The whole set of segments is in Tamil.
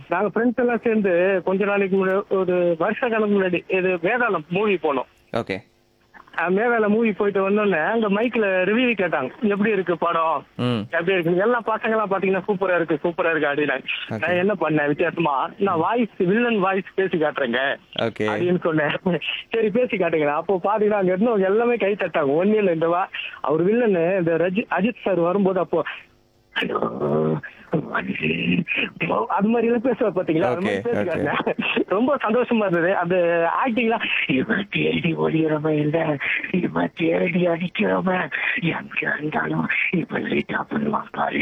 நாங்க ஃப்ரெண்ட்ஸ் எல்லாம் சேர்ந்து கொஞ்ச நாளைக்கு முன்னாடி ஒரு வருஷ கணக்கு முன்னாடி இது வேதாளம் மூவி போனோம் ஓகே அஹ் மேவேல மூவி போயிட்டு வந்தோடனே அங்க மைக்ல ரிவ்யூ கேட்டாங்க எப்படி இருக்கு படம் ம் எப்படி இருக்கு எல்லா பசங்க எல்லாம் பாத்தீங்கன்னா சூப்பரா இருக்கு சூப்பரா இருக்கு அப்படின்னு நான் என்ன பண்ணேன் வித்தியாசமா நான் வாய்ஸ் வில்லன் வாய்ஸ் பேசி காட்டுறேங்க ஓகே அப்படின்னு சொன்னேன் சரி பேசி காட்டுங்க அப்போ பாத்தீங்கன்னா அங்க இருந்தவங்க எல்லாமே கை தட்டாங்க ஒண்ணு இல்ல இந்த வா அவர் வில்லன் இந்த ரஜி அஜித் சார் வரும்போது அப்போ "Hello, அது மாதிரி எல்லாம் பேசுவார் பாத்தீங்களா அது மாதிரி Okay, பேசி காட்டினேன். ரொம்ப சந்தோஷமா இருந்தது அந்த ஆக்டிங்லாம் இவன் தேடி ஓடிறவன் இல்ல இவன் தேடி அடிக்கிறவன் எங்க இருந்தாலும் இப்ப லேட்டா பண்ணுவான் பாரு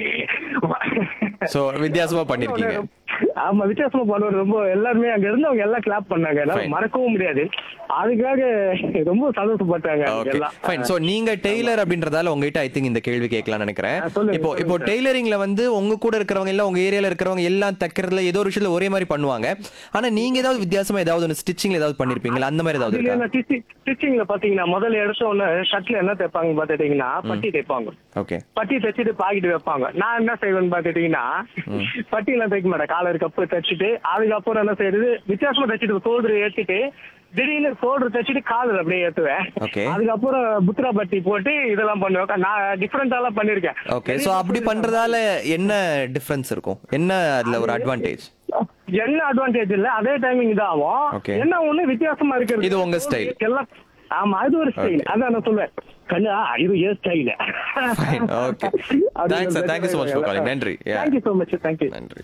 சோ வித்தியாசமா பண்ணிருக்கீங்க ஆமா வித்தியாசமா பண்ணுவார் ரொம்ப எல்லாருமே அங்க இருந்தவங்க எல்லாம் கிளாப் பண்ணாங்க என்னால Fine. மறக்கவும் முடியாது அதுக்காக ரொம்ப சந்தோஷப்பட்டாங்க ஓகே எல்லாம் ஃபைன் சோ நீங்க டெய்லர் அப்படின்றதால உங்ககிட்ட ஐ திங்க் இந்த கேள்வி கேட்கலாம்னு நினைக்கிறேன் ஆ, சொல்லுங்க, இப்போ இப்போ சொல்லுங்க. டெய்லரிங்ல வந்து உங்க கூட இருக்கிறவங்க இல்ல உங்க ஏரியால இருக்கிறவங்க எல்லாம் தைக்கிறதுல ஏதோ ஒரு விஷயத்துல ஒரே மாதிரி பண்ணுவாங்க ஆனா நீங்க ஏதாவது வித்தியாசமா ஏதாவது ஒன்று ஸ்டிச்சிங்ல ஏதாவது பண்ணிருப்பீங்களா அந்த மாதிரி ஏதாவது இருக்கா ஸ்டிச்சிங்ல பாத்தீங்கன்னா முதல்ல எடுத்த உடனே ஷர்ட்ல என்ன தைப்பாங்க பாத்துட்டீங்கன்னா பட்டி தைப்பாங்க ஓகே பட்டி தைச்சிட்டு பாக்கெட் வைப்பாங்க நான் என்ன செய்வேன்னு பாத்துட்டீங்கன்னா பட்டி எல்லாம் தைக்க மாட்டேன் காலர் கப்பு தைச்சிட்டு அதுக்கப்புறம் என்ன செய்யறது வித்தியாசமா தைச்சிட்டு சோல்டர் ஏத்திட்டு திடீர்னு சோல்டர் தைச்சிட்டு காலர் அப்படியே ஏத்துவேன் Okay. அதுக்கப்புறம் புத்ரா பட்டி போட்டு இதெல்லாம் பண்ணுவேன் நான் டிஃபரெண்டா எல்லாம் பண்ணிருக்கேன் ஓகே சோ அப்படி பண்றதால என்ன டிஃபரன்ஸ் இருக்கும் என்ன அதுல ஒரு அட்வான்டேஜ் என்ன அட்வான்டேஜ் இல்ல அதே டைமிங் இதாகும் Okay. என்ன ஒண்ணு வித்தியாசமா இருக்கு இது உங்க style. எல்லாம் ஆமா அது ஒரு ஸ்டைல் அதான் நான் சொல்லுவேன் கண்ணா இது ஏன் style okay thanks sir thank you so much for calling நன்றி Yeah. Thank you so much thank you நன்றி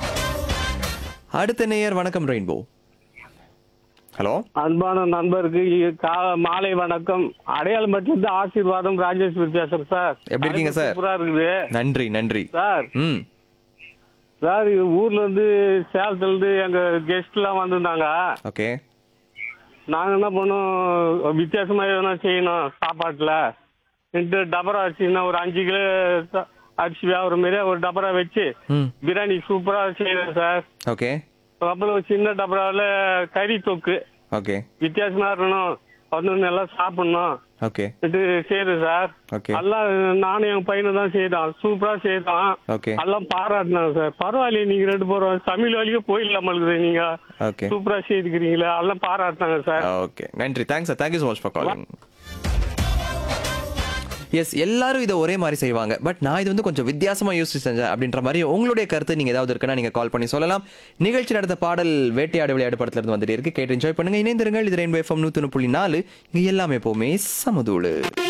அடுத்த நேயர் வணக்கம் ரெயின்போ ஹலோ அன்பான நண்பருக்கு இ- கா- மாலை வணக்கம் அடையாளம்பட்டிலிருந்து ஆசீர்வாதம் ராஜேஷ் பேசுறேன் சார் எப்படி இருக்கீங்க சார்? சூப்பரா இருக்குது நன்றி நன்றி சார் ம் சார் இது ஊர்ல இருந்து சேலத்துல இருந்து எங்க கெஸ்ட் எல்லாம் வந்திருந்தாங்க ஓகே நாங்க என்ன பண்ணோம் வித்தியாசமா எதனா செய்யணும் சாப்பாட்டுல ரெண்டு டபரா அரிசினா ஒரு அஞ்சு கிலோ ச- அரிசி வேகிற மாதிரி ஒரு டபரா வச்சு ம் பிரியாணி சூப்பரா செய்யணும் சார் ஓகே அப்புறம் ஒரு சின்ன டபராவில் கறி தொக்கு ஓகே வித்தியாசமா இருக்கணும் வந்து நல்லா சாப்பிடணும் ஓகே இது செய்யுது சார் Okay. எல்லாம் நானும் என் பையனும் தான் செய்தான் சூப்பரா செய்தான் Okay. எல்லாம் பாராட்டினாங்க சார் பரவாயில்லையே நீங்க ரெண்டு பேரும் தமிழ் வழியும் போயிடலாம் இருக்குது நீங்க ஓகே சூப்பரா செய்துக்கிறீங்களா எல்லாம் பாராட்டினாங்க சார் ஓகே நன்றி thanks sir thank you so much for calling yes எல்லாரும் இதை ஒரே மாதிரி செய்வாங்க பட் நான் இது வந்து கொஞ்சம் வித்தியாசமா யோசிச்சு செஞ்சேன் அப்படின்ற மாதிரி உங்களுடைய கருத்து நீங்க ஏதாவது இருக்குன்னா நீங்க கால் பண்ணி சொல்லலாம் நிகழ்ச்சி நடந்த பாடல் வேட்டையாடு விளையாடு படத்துல இருந்து வந்துட்டே இருக்கு கேட்டு என்ஜாய் பண்ணுங்க இணைந்திருங்கள் இது ரெயின்போ எஃப்எம் நூத்தி புள்ளி நாலு இங்க எல்லாமே எப்பவுமே சமதூளு